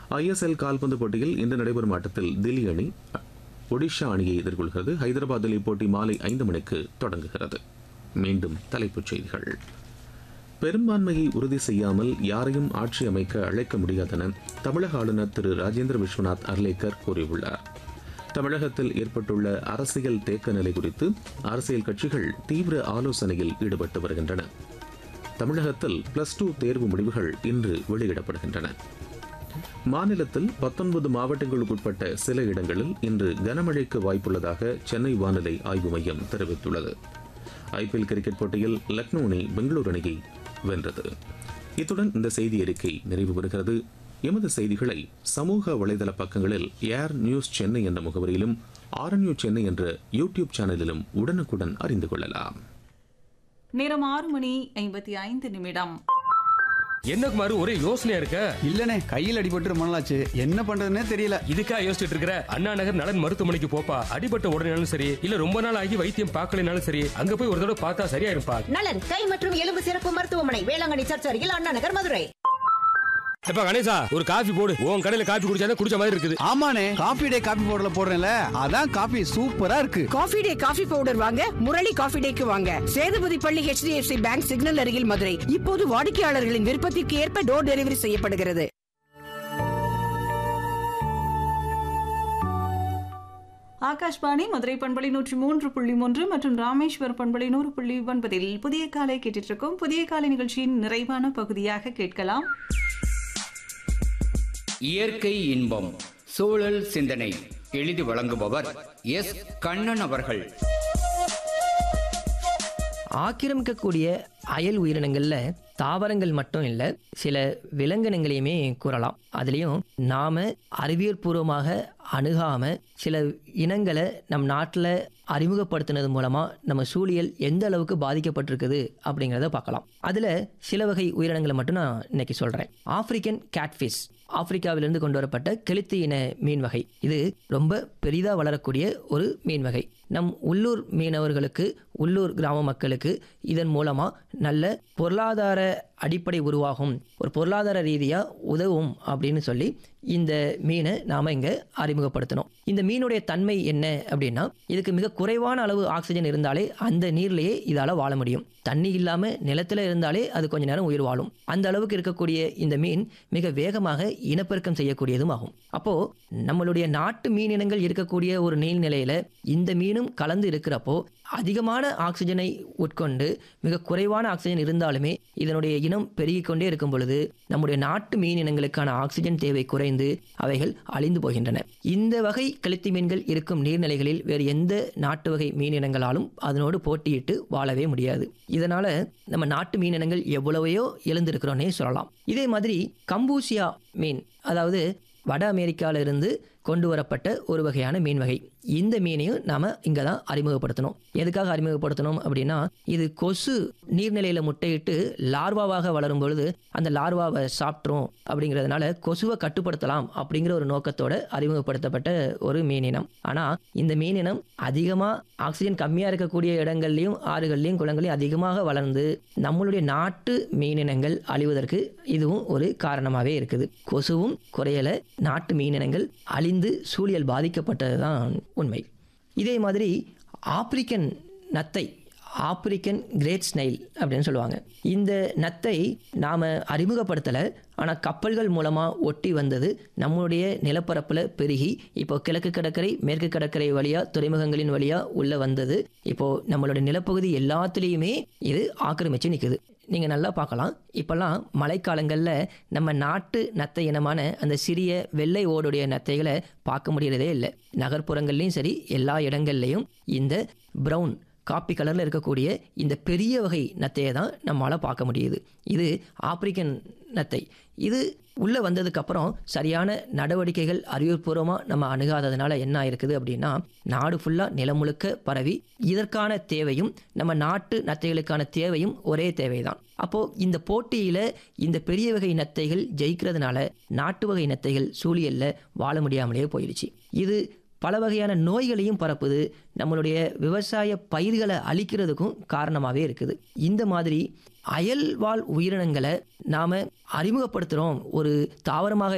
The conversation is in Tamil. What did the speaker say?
ஐஎஸ்எல் கால்பந்து போட்டியில் இன்று நடைபெறும் ஆட்டத்தில் தில்லி அணி ஒடிஷா அணியை எதிர்கொள்கிறது ஹைதராபாத்தில் இப்போட்டி மாலை ஐந்து மணிக்கு தொடங்குகிறது மீண்டும் தலைப்புச் செய்திகள் பெரும்பான்மையை உறுதி செய்யாமல் யாரையும் ஆட்சி அமைக்க அழைக்க முடியாதென தமிழக ஆளுநர் திரு ராஜேந்திர விஸ்வநாத் அர்லேக்கர் கூறியுள்ளார் தமிழகத்தில் ஏற்பட்டுள்ள அரசியல் தேக்க நிலை குறித்து அரசியல் கட்சிகள் தீவிர ஆலோசனையில் ஈடுபட்டு வருகின்றன தமிழகத்தில் பிளஸ் டூ தேர்வு முடிவுகள் இன்று வெளியிடப்படுகின்றன மாநிலத்தில் பத்தொன்பது மாவட்டங்களுக்குட்பட்ட சில இடங்களில் இன்று கனமழைக்கு வாய்ப்புள்ளதாக சென்னை வானிலை ஆய்வு மையம் தெரிவித்துள்ளது ஐபிஎல் கிரிக்கெட் போட்டியில் லக்னோ அணி பெங்களூரு அணியை வென்றது இத்துடன் இந்த செய்தி அறிக்கை நிறைவு பெறுகிறது எமது செய்திகளை சமூக வலைதள பக்கங்களில் ஏர் நியூஸ் சென்னை என்ற முகவரியிலும் ஆர்என்யூ சென்னை என்ற யூடியூப் சேனலிலும் உடனுக்குடன் அறிந்து கொள்ளலாம் நேரம் ஆறு மணி ஐம்பத்தி ஐந்து நிமிடம் என்ன குமாரு ஒரே யோசனையா இருக்க இல்லனே கையில் அடிபட்டு ரொம்ப நாளாச்சு என்ன பண்றதுன்னே தெரியல இதுக்கா யோசிச்சுட்டு இருக்கிற அண்ணா நகர் நலன் மருத்துவமனைக்கு போப்பா அடிபட்ட உடனேனாலும் சரி இல்ல ரொம்ப நாள் ஆகி வைத்தியம் பார்க்கலனாலும் சரி அங்க போய் ஒரு தடவை பார்த்தா சரியா இருப்பா நலன் கை மற்றும் எலும்பு சிறப்பு மருத்துவமனை வேளாங்கண்ணி சர்ச் அருகில் அண்ணா நகர் மதுரை எப்ப கணேசா ஒரு காஃபி போடு உன் கடையில காஃபி குடிச்சாதான் குடிச்ச மாதிரி இருக்குது ஆமாண்ணே காபி டே காபி பவுடர்ல போடுறேன்ல அதான் காபி சூப்பரா இருக்கு காஃபி டே காஃபி பவுடர் வாங்க முரளி காஃபி டேக்கு வாங்க சேதுபதி பள்ளி HDFC பேங்க் சிக்னல் அருகில் மதுரை இப்போது வாடிக்கையாளர்களின் விருப்பத்திற்கு ஏற்ப டோர் டெலிவரி செய்யப்படுகிறது ஆகாஷ்வாணி மதுரை பண்பலை நூற்றி மூன்று புள்ளி மூன்று மற்றும் ராமேஸ்வர் பண்பலை நூறு புள்ளி ஒன்பதில் புதிய காலை கேட்டுட்டு இருக்கோம் புதிய காலை நிகழ்ச்சியின் நிறைவான பகுதியாக கேட்கலாம் இயற்கை இன்பம் சூழல் சிந்தனை எழுதி வழங்குபவர் எஸ் கண்ணன் அவர்கள் ஆக்கிரமிக்கக்கூடிய அயல் உயிரினங்களில் தாவரங்கள் மட்டும் இல்லை சில விலங்கினங்களையுமே கூறலாம் அதுலேயும் நாம் அறிவியல் பூர்வமாக அணுகாம சில இனங்களை நம் நாட்டில் அறிமுகப்படுத்தினது மூலமாக நம்ம சூழியல் எந்த அளவுக்கு பாதிக்கப்பட்டிருக்குது அப்படிங்கிறத பார்க்கலாம் அதில் சில வகை உயிரினங்களை மட்டும் நான் இன்னைக்கு சொல்கிறேன் ஆப்பிரிக்கன் கேட்ஃபிஷ் ஆப்பிரிக்காவிலிருந்து கொண்டு வரப்பட்ட கெளுத்து இன மீன் வகை இது ரொம்ப பெரிதாக வளரக்கூடிய ஒரு மீன் வகை நம் உள்ளூர் மீனவர்களுக்கு உள்ளூர் கிராம மக்களுக்கு இதன் மூலமாக நல்ல பொருளாதார அடிப்படை உருவாகும் ஒரு பொருளாதார ரீதியாக உதவும் அப்படின்னு சொல்லி இந்த மீனை நாம் இங்கே அறிமுகப்படுத்தணும் இந்த மீனுடைய தன்மை என்ன அப்படின்னா இதுக்கு மிக குறைவான அளவு ஆக்சிஜன் இருந்தாலே அந்த நீர்லேயே இதால் வாழ முடியும் தண்ணி இல்லாமல் நிலத்தில் இருந்தாலே அது கொஞ்ச நேரம் உயிர் வாழும் அந்த அளவுக்கு இருக்கக்கூடிய இந்த மீன் மிக வேகமாக இனப்பெருக்கம் செய்யக்கூடியதும் ஆகும் அப்போது நம்மளுடைய நாட்டு மீன் இனங்கள் இருக்கக்கூடிய ஒரு நீர்நிலையில் இந்த மீனும் கலந்து இருக்கிறப்போ அதிகமான ஆக்சிஜனை உட்கொண்டு மிக குறைவான ஆக்சிஜன் இருந்தாலுமே இதனுடைய இனம் பெருகிக் கொண்டே இருக்கும் பொழுது நம்முடைய நாட்டு மீன் இனங்களுக்கான ஆக்சிஜன் தேவை குறைந்து அவைகள் அழிந்து போகின்றன இந்த வகை கழுத்தி மீன்கள் இருக்கும் நீர்நிலைகளில் வேறு எந்த நாட்டு வகை மீன் இனங்களாலும் அதனோடு போட்டியிட்டு வாழவே முடியாது இதனால நம்ம நாட்டு மீன் இனங்கள் எவ்வளவையோ எழுந்திருக்கிறோன்னே சொல்லலாம் இதே மாதிரி கம்பூசியா மீன் அதாவது வட அமெரிக்கால இருந்து கொண்டு வரப்பட்ட ஒரு வகையான மீன் வகை இந்த மீனையும் நாம் இங்கே தான் அறிமுகப்படுத்தணும் எதுக்காக அறிமுகப்படுத்தணும் அப்படின்னா இது கொசு நீர்நிலையில் முட்டையிட்டு லார்வாவாக வளரும் பொழுது அந்த லார்வாவை சாப்பிட்ரும் அப்படிங்கிறதுனால கொசுவை கட்டுப்படுத்தலாம் அப்படிங்கிற ஒரு நோக்கத்தோட அறிமுகப்படுத்தப்பட்ட ஒரு மீனினம் ஆனால் இந்த மீனினம் அதிகமாக ஆக்சிஜன் கம்மியாக இருக்கக்கூடிய இடங்கள்லையும் ஆறுகள்லையும் குளங்களையும் அதிகமாக வளர்ந்து நம்மளுடைய நாட்டு மீனினங்கள் அழிவதற்கு இதுவும் ஒரு காரணமாகவே இருக்குது கொசுவும் குறையலை நாட்டு மீனினங்கள் அழிந்து சூழியல் பாதிக்கப்பட்டது தான் உண்மை இதே மாதிரி ஆப்பிரிக்கன் நத்தை ஆப்பிரிக்கன் கிரேட் ஸ்னைல் அப்படின்னு சொல்லுவாங்க இந்த நத்தை நாம் அறிமுகப்படுத்தலை ஆனால் கப்பல்கள் மூலமாக ஒட்டி வந்தது நம்மளுடைய நிலப்பரப்பில் பெருகி இப்போ கிழக்கு கடற்கரை மேற்கு கடற்கரை வழியாக துறைமுகங்களின் வழியாக உள்ளே வந்தது இப்போது நம்மளுடைய நிலப்பகுதி எல்லாத்துலேயுமே இது ஆக்கிரமித்து நிற்குது நீங்கள் நல்லா பார்க்கலாம் இப்போல்லாம் மழைக்காலங்களில் நம்ம நாட்டு நத்தை இனமான அந்த சிறிய வெள்ளை ஓடுடைய நத்தைகளை பார்க்க முடியறதே இல்லை நகர்ப்புறங்கள்லையும் சரி எல்லா இடங்கள்லையும் இந்த ப்ரௌன் காப்பி கலரில் இருக்கக்கூடிய இந்த பெரிய வகை நத்தையை தான் நம்மளால் பார்க்க முடியுது இது ஆப்பிரிக்கன் நத்தை இது உள்ளே வந்ததுக்கப்புறம் சரியான நடவடிக்கைகள் அறிவுபூர்வமாக நம்ம அணுகாததுனால என்ன ஆயிருக்குது அப்படின்னா நாடு ஃபுல்லாக நிலம் முழுக்க பரவி இதற்கான தேவையும் நம்ம நாட்டு நத்தைகளுக்கான தேவையும் ஒரே தேவைதான் அப்போது இந்த போட்டியில் இந்த பெரிய வகை நத்தைகள் ஜெயிக்கிறதுனால நாட்டு வகை நத்தைகள் சூழியலில் வாழ முடியாமலேயே போயிடுச்சு இது பல வகையான நோய்களையும் பரப்புது நம்மளுடைய விவசாய பயிர்களை அழிக்கிறதுக்கும் காரணமாகவே இருக்குது இந்த மாதிரி அயல்வாழ் உயிரினங்களை நாம் அறிமுகப்படுத்துகிறோம் ஒரு தாவரமாக